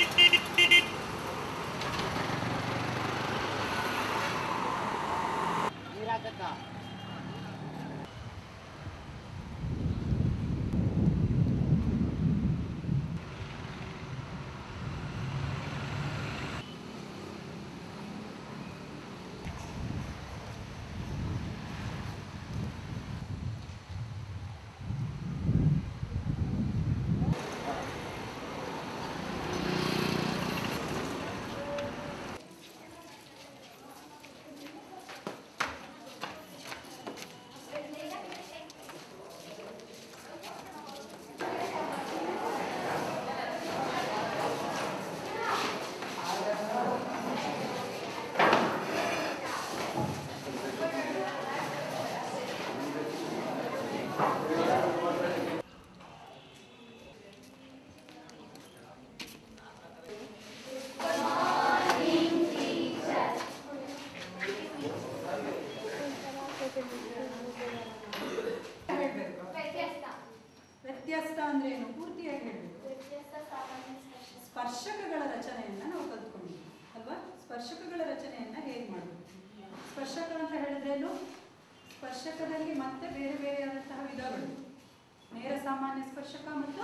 ವ್ಯತ್ಯಾಸ ಅಂದ್ರೆ ಏನು ಪೂರ್ತಿಯಾಗಿ ಹೇಳಬೇಕು ಸ್ಪರ್ಶಕಗಳ ರಚನೆಯನ್ನ ನಾವು ಕಲ್ತ್ಕೊಂಡಿದ್ವಿ ಅಲ್ವಾ ಸ್ಪರ್ಶಕಗಳ ರಚನೆಯನ್ನ ಹೇಗೆ ಮಾಡಬೇಕು ಸ್ಪರ್ಶಕ ಅಂತ ಹೇಳಿದ್ರೇನು ಸ್ಪರ್ಶಕದಲ್ಲಿ ಮತ್ತೆ ಬೇರೆ ಬೇರೆಯಾದಂತಹ ವಿಧಗಳು ನೇರ ಸಾಮಾನ್ಯ ಸ್ಪರ್ಶಕ ಮತ್ತು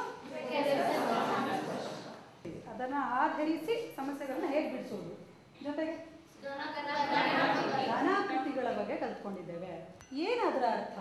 ಅದನ್ನ ಆಧರಿಸಿ ಸಮಸ್ಯೆಗಳನ್ನ ಹೇಗೆ ಬಿಡಿಸೋದು ಜೊತೆಗೆ ಘನಾಕೃತಿಗಳ ಬಗ್ಗೆ ಕಲ್ತ್ಕೊಂಡಿದ್ದೇವೆ ಏನದರ ಅರ್ಥ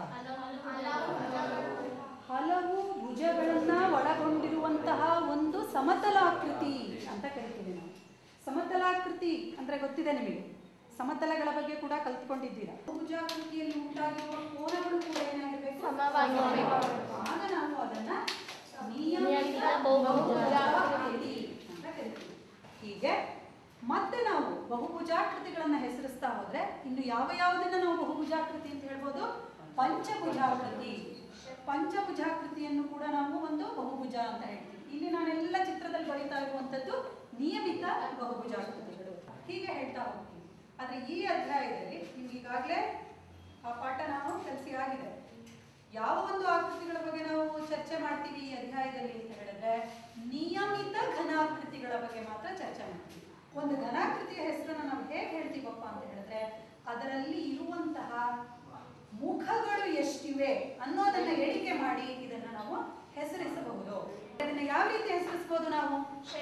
ಹಲವು ಭುಜಗಳನ್ನ ಒಳಗೊಂಡಿರುವಂತಹ ಒಂದು ಸಮತಲಾಕೃತಿ ಅಂತ ಕರಿತೀವಿ ನಾವು ಸಮತಲಾಕೃತಿ ಅಂದ್ರೆ ಗೊತ್ತಿದೆ ನಿಮಗೆ ಸಮತಲಗಳ ಬಗ್ಗೆ ಕೂಡ ಕಲ್ತ್ಕೊಂಡಿದ್ದೀರಾ ಭುಜಾಕೃತಿಯಲ್ಲಿ ಉಂಟಾಗಿರುವ ಕೋನಗಳು ಕೂಡ ಏನಾಗಿರ್ಬೇಕು ಆಗ ನಾವು ಅದನ್ನ ನಿಯಮಿತ ಬಹುಭುಜಾಕೃತಿ ಅಂತ ಕರಿತೀವಿ ಹೀಗೆ ಮತ್ತೆ ನಾವು ಬಹುಭುಜಾಕೃತಿಗಳನ್ನ ಹೆಸರಿಸ್ತಾ ಹೋದ್ರೆ ಇನ್ನು ಯಾವ ಯಾವುದನ್ನ ನಾವು ಬಹುಭುಜಾಕೃತಿ ಅಂತ ಹೇಳ್ಬೋದು ಪಂಚಭುಜಾಕೃತಿ ಪಂಚಭುಜಾಕೃತಿಯನ್ನು ಕೂಡ ನಾವು ಒಂದು ಬಹುಭುಜ ಅಂತ ಹೇಳ್ತೀವಿ ಇಲ್ಲಿ ನಾನೆಲ್ಲ ಚಿತ್ರದಲ್ಲಿ ಬರೀತಾ ಇರುವಂತದ್ದು ನಿಯಮಿತ ಬಹುಭುಜಾಕೃತಿಗಳು ಹೀಗೆ ಹೇಳ್ತಾ ಹೋಗ್ತೀವಿ ಆದ್ರೆ ಈ ಅಧ್ಯಾಯದಲ್ಲಿ ನಿಮ್ಗೆ ಈಗಾಗಲೇ ಆ ಪಾಠ ನಾವು ಕಲಿಸಿ ಆಗಿದೆ ಯಾವ ಒಂದು ಆಕೃತಿಗಳ ಬಗ್ಗೆ ನಾವು ಚರ್ಚೆ ಮಾಡ್ತೀವಿ ಈ ಅಧ್ಯಾಯದಲ್ಲಿ ಅಂತ ಹೇಳಿದ್ರೆ ನಿಯಮಿತ ಘನಾಕೃತಿಗಳ ಬಗ್ಗೆ ಮಾತ್ರ ಚರ್ಚೆ ಮಾಡ್ತೀವಿ ಒಂದು ಘನಾಕೃತಿಯ ಹೆಸರನ್ನ ನಾವು ಹೇಗೆ ಹೇಳ್ತೀವಪ್ಪ ಅಂತ ಹೇಳಿದ್ರೆ ಅದರಲ್ಲಿ ಇರುವಂತಹ ಮುಖಗಳು ಎಷ್ಟಿವೆ ಅನ್ನೋದನ್ನ ಎಣಿಕೆ ಮಾಡಿ ಇದನ್ನ ನಾವು ಹೆಸರಿಸಬಹುದು ಇದನ್ನ ಯಾವ ರೀತಿ ಹೆಸರಿಸಬಹುದು ನಾವು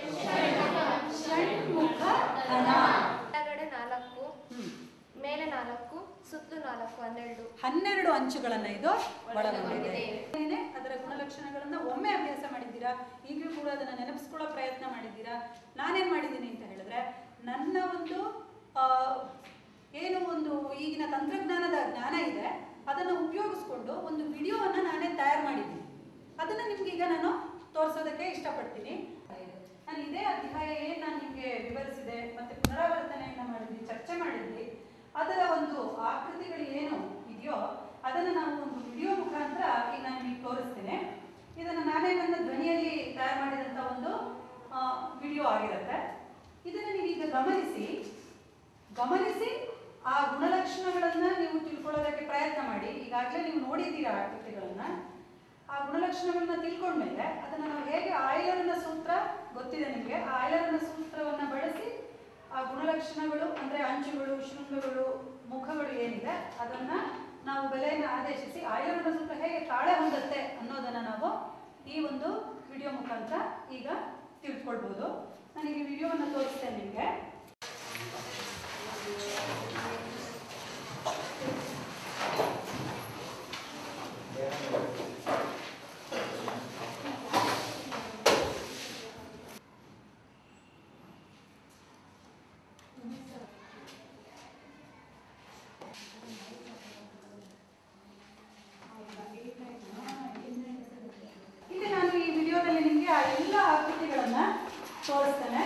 ಷಣ್ಮುಖ ಘನ ಕೆಳಗಡೆ ನಾಲ್ಕು ಹ್ಮ್. ಮೇಲೆ ನಾಲ್ಕು ಸುತ್ತಲೂ ನಾಲ್ಕು ಹನ್ನೆರಡು ಹನ್ನೆರಡು ಅಂಚುಗಳನ್ನ ಇದು ಒಳಗೊಂಡಿದೆ ಏನೇ ಅದರ ಗುಣಲಕ್ಷಣಗಳನ್ನ ಒಮ್ಮೆ ಅಭ್ಯಾಸ ಮಾಡಿದ್ದೀರಾ ಈಗಲೂ ಕೂಡ ಅದನ್ನ ನೆನಪಿಸ್ಕೊಳ್ಳೋ ಪ್ರಯತ್ನ ಮಾಡಿದ್ದೀರಾ ನಾನೇನ್ ಮಾಡಿದ್ದೀನಿ ಅಂತ ಹೇಳಿದ್ರೆ ನನ್ನ ಒಂದು ಆ, ಏನು ಒಂದು ಈಗಿನ ತಂತ್ರಜ್ಞಾನದ ಜ್ಞಾನ ಇದೆ ಅದನ್ನು ಉಪಯೋಗಿಸ್ಕೊಂಡು ಒಂದು ವಿಡಿಯೋವನ್ನ ನಾನೇ ತಯಾರು ಮಾಡಿದ್ದೀನಿ ಅದನ್ನ ನಿಮ್ಗೆ ಈಗ ನಾನು ತೋರಿಸೋದಕ್ಕೆ ಇಷ್ಟಪಡ್ತೀನಿ ನಾನು ಇದೇ ಅಧ್ಯಾಯ ಏನ್ ನಾನು ನಿಮ್ಗೆ ವಿವರಿಸಿದೆ ಮತ್ತೆ ಪುನರಾವರ್ತನೆಯನ್ನ ಮಾಡಿದ್ವಿ ಚರ್ಚೆ ಮಾಡಿದ್ವಿ ಅದರ ಒಂದು ಆಕೃತಿಗಳು ಏನು ಇದೆಯೋ ಅದನ್ನು ನಾವು ಒಂದು ವಿಡಿಯೋ ಮುಖಾಂತರ ಈಗ ನಾನು ನಿಮಗೆ ತೋರಿಸ್ತೇನೆ ಇದನ್ನು ನಾನೇ ನನ್ನ ಧ್ವನಿಯಲ್ಲಿ ತಯಾರು ಮಾಡಿದಂಥ ಒಂದು ವಿಡಿಯೋ ಆಗಿರುತ್ತೆ ಇದನ್ನು ನೀವೀಗ ಗಮನಿಸಿ ಗಮನಿಸಿ ಆ ಗುಣಲಕ್ಷಣಗಳನ್ನ ನೀವು ತಿಳ್ಕೊಳ್ಳೋದಕ್ಕೆ ಪ್ರಯತ್ನ ಮಾಡಿ ಈಗಾಗಲೇ ನೀವು ನೋಡಿದ್ದೀರಾ ಆಕೃತಿಗಳನ್ನ ಆ ಗುಣಲಕ್ಷಣಗಳನ್ನ ತಿಳ್ಕೊಂಡ್ಮೇಲೆ ಅದನ್ನ ನಾವು ಹೇಗೆ ಆಯ್ಲರ್ನ ಸೂತ್ರ ಗೊತ್ತಿದೆ ನಿಮಗೆ ಆ ಆಯ್ಲರ್ನ ಸೂತ್ರವನ್ನ ಬಳಸಿ ಆ ಗುಣಲಕ್ಷಣಗಳು ಅಂದ್ರೆ ಅಂಚುಗಳು ಶೃಂಗಗಳು ಮುಖಗಳು ಏನಿದೆ ಅದನ್ನ ನಾವು ಬೆಲೆಯನ್ನು ಆದೇಶಿಸಿ ಆಯ್ಲರ್ನ ಸೂತ್ರ ಹೇಗೆ ತಾಳೆ ಹೊಂದತ್ತೆ ಅನ್ನೋದನ್ನ ನಾವು ಈ ಒಂದು ವಿಡಿಯೋ ಮುಖಾಂತರ ಈಗ ತಿಳ್ಕೊಳ್ಬೋದು ನಾನು ಈ ವಿಡಿಯೋವನ್ನು ತೋರಿಸ್ತೇನೆ ನಿಮಗೆ ಇಲ್ಲಿ ನಾನು ಈ ವಿಡಿಯೋದಲ್ಲಿ ನಿಮಗೆ ಆ ಎಲ್ಲ ಆಕೃತಿಗಳನ್ನ ತೋರಿಸ್ತೇನೆ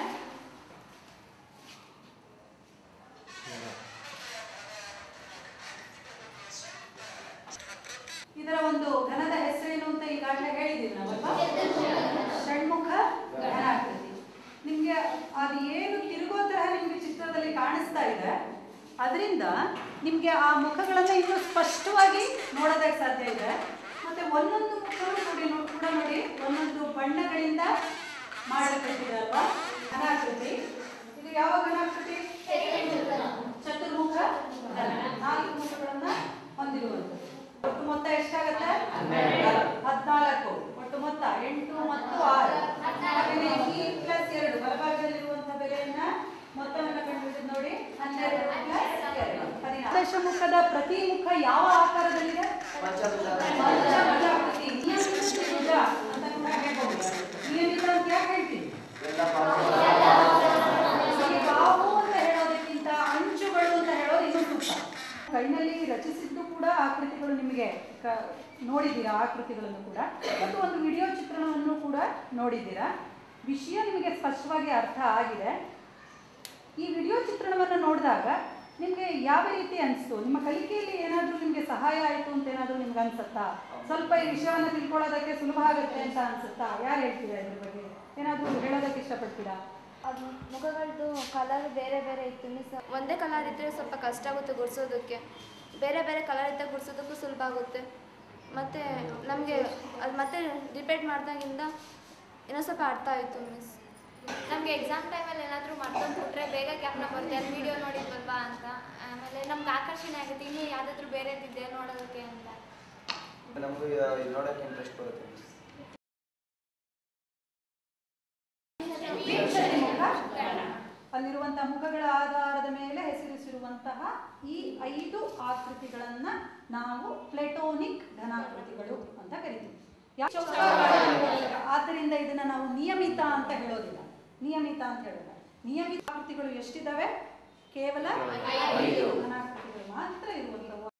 ಇದರ ಒಂದು ಘನದ ಹೆಸರೇನು ಅಂತ ಈಗಾಗಲೇ ಹೇಳಿದ್ದೀವಿ ನಾವಲ್ವಾ ಷಣ್ಮುಖ ಘನಾಕೃತಿ ನಿಮ್ಗೆ ಅದು ಏನು ತಿರುಗೋ ತರಹ ನಿಮ್ಗೆ ಚಿತ್ರದಲ್ಲಿ ಕಾಣಿಸ್ತಾ ಇದೆ ಅದರಿಂದ ನಿಮ್ಗೆ ಆ ಮುಖಗಳನ್ನ ಇನ್ನೂ ಸ್ಪಷ್ಟವಾಗಿ ನೋಡೋದಕ್ಕೆ ಸಾಧ್ಯ ಇದೆ ಮತ್ತೆ ಒಂದೊಂದು ಮುಖಗಳು ನೋಡಿ ನೋ- ಕೂಡ ನೋಡಿ ಒಂದೊಂದು ಬಣ್ಣಗಳಿಂದ ಮಾಡಲ್ಪಟ್ಟಿದೆ ಅಲ್ವಾ ಘನ ಘನಾಕೃತಿ ಇದು ಯಾವ ಘನಾಕೃತಿ ಚತುರ್ಮುಖ ಘನ. ನಾಲ್ಕು ಮುಖಗಳನ್ನ ಹೊಂದಿರುವಂಥದ್ದು ಒಟ್ಟು ಮೊತ್ತ ಎಷ್ಟಾಗತ್ತೆ ಹದಿನಾಲ್ಕು ಒಟ್ಟು ಮೊತ್ತ ಎಂಟು ಮತ್ತು ಆರು ಹಾಗೆಯೇ ಈ ಪ್ಲಸ್ ಎರಡು ಬಲಭಾಗದಲ್ಲಿರುವಂತಹ ಬೆಲೆಯನ್ನ ಮೊತ್ತವನ್ನ ಕಂಡುಹಿಡಿದು ನೋಡಿ ಹನ್ನೆರಡು ಪ್ಲಸ್ ಎರಡು ಹದಿನಾರು ದಶಮುಖದ ಪ್ರತಿ ಮುಖ ಯಾವ ಆಕಾರದಲ್ಲಿದೆ ಪಂಚಭುಜಾಕೃತಿ. ನಿಯಮಿತ ಭುಜ ಅಂತ ಕೂಡ ಹೇಳ್ಬೋದು. ನಿಯಮಿತ ಅಂತ ಯಾಕೆ ಹೇಳ್ತೀವಿ ಈ ಬಾಹು ಅಂತ ಹೇಳೋದಕ್ಕಿಂತ ಅಂಚುಗಳು ಅಂತ ಹೇಳೋದು ಇನ್ನೂ ಸೂಕ್ತ ಕೈನಲ್ಲಿ ರಚಿಸಿದ್ದು ಕೂಡ ಆಕೃತಿಗಳು ನಿಮಗೆ ಕ- ನೋಡಿದ್ದೀರಾ ಆಕೃತಿಗಳನ್ನು ಕೂಡ ಮತ್ತು ಒಂದು ವಿಡಿಯೋ ಚಿತ್ರಣವನ್ನು ಕೂಡ ನೋಡಿದ್ದೀರಾ ವಿಷಯ ನಿಮಗೆ ಸ್ಪಷ್ಟವಾಗಿ ಅರ್ಥ ಆಗಿದೆ ಈ ವಿಡಿಯೋ ಚಿತ್ರಣವನ್ನು ನೋಡಿದಾಗ ನಿಮಗೆ ಯಾವ ರೀತಿ ಅನಿಸ್ತು ನಿಮ್ಮ ಕಲಿಕೆಯಲ್ಲಿ ಏನಾದರೂ ನಿಮಗೆ ಸಹಾಯ ಆಯಿತು ಅಂತ ಏನಾದರೂ ನಿಮ್ಗೆ ಅನ್ಸುತ್ತಾ ಸ್ವಲ್ಪ ಈ ವಿಷಯವನ್ನು ತಿಳ್ಕೊಳ್ಳೋದಕ್ಕೆ ಸುಲಭ ಆಗುತ್ತೆ ಅಂತ ಅನ್ಸುತ್ತಾ ಯಾರು ಹೇಳ್ತೀರಾ ಇದ್ರ ಬಗ್ಗೆ ಏನಾದರೂ ಹೇಳೋದಕ್ಕೆ ಇಷ್ಟಪಡ್ತೀರಾ ಅದು ಮುಖಗಳದ್ದು ಕಲರ್ ಬೇರೆ ಬೇರೆ ಇತ್ತು ಮಿಸ್ ಒಂದೇ ಕಲರ್ ಇದ್ದರೆ ಸ್ವಲ್ಪ ಕಷ್ಟ ಆಗುತ್ತೆ ಗುಡಿಸೋದಕ್ಕೆ ಬೇರೆ ಬೇರೆ ಕಲರ್ ಇದ್ದಾಗ ಗುಡಿಸೋದಕ್ಕೂ ಸುಲಭ ಆಗುತ್ತೆ ಮತ್ತು ನಮಗೆ ಅದು ಮತ್ತೆ ರಿಪೀಟ್ ಮಾಡ್ದಾಗಿಂದ ಇನ್ನೂ ಸ್ವಲ್ಪ ಅರ್ಥ ಆಯಿತು ಮಿಸ್ ನಮಗೆ ಎಕ್ಸಾಮ್ ಟೈಮಲ್ಲಿ ಏನಾದರೂ ಮಾಡ್ಕೊಂಡು ಬಿಟ್ರೆ ಬೇಗ ಜ್ಞಾಪನ ಬರುತ್ತೆ ಅಲ್ಲಿ ವಿಡಿಯೋ ನೋಡಿದ್ವಲ್ವಾ ಅಂತ ಆಮೇಲೆ ನಮ್ಗೆ ಆಕರ್ಷಣೆ ಆಗುತ್ತೆ ಇನ್ನೂ ಯಾವುದಾದ್ರೂ ಬೇರೆದಿದೆ ನೋಡೋದಕ್ಕೆ ಅಂತ ನಮಗೂ ಇದು ನೋಡೋಕ್ಕೆ ಇಂಟ್ರೆಸ್ಟ್ ಬರುತ್ತೆ ಮುಖ ಅಲ್ಲಿರುವಂತಹ ಮುಖಗಳ ಆಧಾರದ ಮೇಲೆ ಹೆಸರಿಸಿರುವಂತಹ ಈ ಐದು ಆಕೃತಿಗಳನ್ನ ನಾವು ಪ್ಲೆಟೋನಿಕ್ ಘನಾಕೃತಿಗಳು ಅಂತ ಕರಿತೀವಿ ಯಾ- ಚೌಕಾಕಾರದ ಆದ್ದರಿಂದ ಇದನ್ನ ನಾವು ನಿಯಮಿತ ಅಂತ ಹೇಳೋದಿಲ್ಲ ನಿಯಮಿತ ಅಂತ ಹೇಳೋಲ್ಲ ನಿಯಮಿತ ಆಕೃತಿಗಳು ಎಷ್ಟಿದಾವೆ ಕೇವಲ ಐದು ಘನಾಕೃತಿಗಳು ಮಾತ್ರ ಇರುವಂತಹ